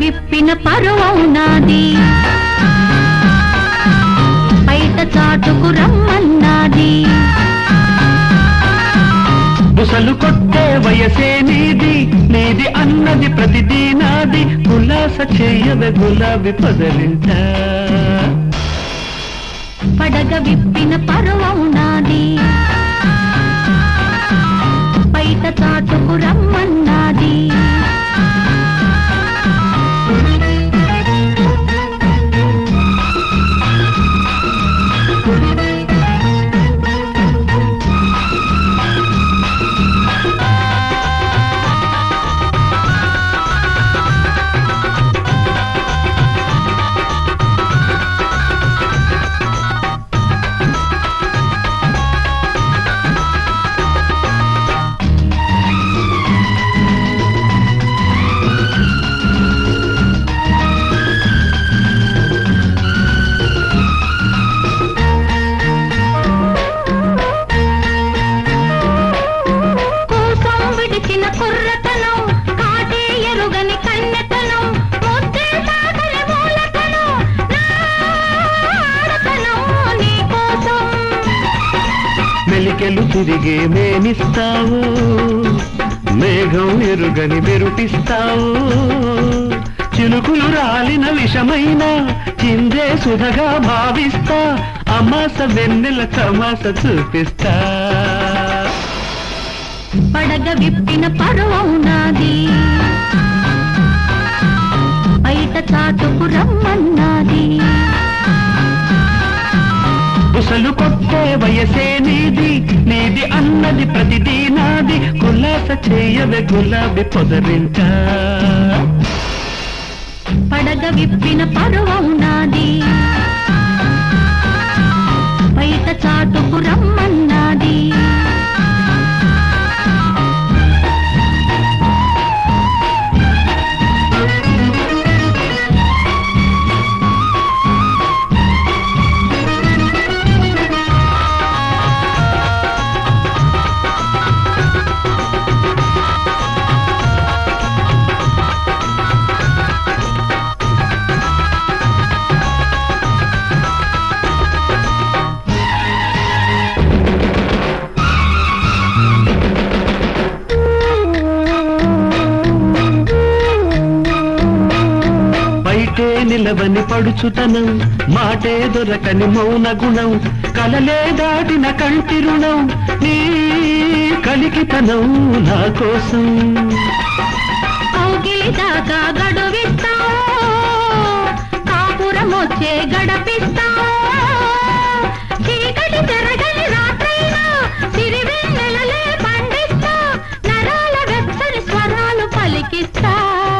విప్పిన పరువం నాది బయట చాటుకు రమ్మన్నాది బుసలు కొట్టే వయసే నీది నీది అన్నది ప్రతిదీ నాది ఉల్లాస చేయవే గులాబీ పొదలింట పడగ విప్పిన పరువం నాది బయట చాటుకు రమ్మన్నాది కోసం విడిచిన కుర్రతనం కాటే ఎరుగని కన్నెతనం ముద్దే తాకని మూలతనం నా ఆడతనం నీకోసం మెలికెలు తిరిగే మేనిస్తావు మేఘం ఎరుగని మెరుపిస్తావు చినుకులు రాలిన విషమైన చిందే సుధగా భావిస్తా అమాస వెన్నెల తమాస చూపిస్తా పడగ విప్పిన పరువం నాది బయట చాటుకు రమ్మన్నాది బుసలు కొట్టే వయసే నీది నీది అన్నది ప్రతిదీ నాది కులాస చేయవే గులాబీ పొదరింట పడగ విప్పిన పరువం నాది బయట చాటుకు రమ్మన్నాది బయటే నిలవని పడుచుతనం మాటే దొరకని మౌన గుణం కలలే దాటిన కంటి రుణం నీ కలికితనం నా కోసం కౌగిలి దాకా గడువిస్తాం కాపురం వచ్చే గడపిస్తాం చీకటి చెరగని రాత్రైనా సిరివెన్నెలలే పండిస్తా నరాల వెచ్చని స్వరాలు పలికిస్తా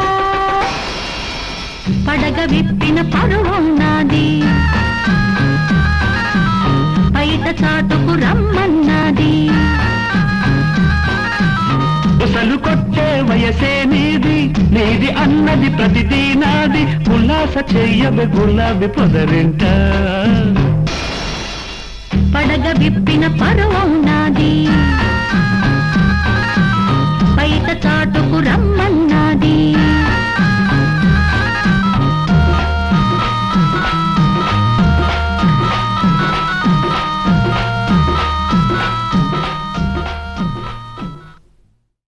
పడగ విప్పిన పరువం నాది బయట చాటుకు రమ్మన్నది బుసలు కొట్టే వయసే నీది నీది అన్నది ప్రతిదీ నాది ఉల్లాస చెయ్యవే గులాబీ పొదరింట పడగ విప్పిన పరువం నాది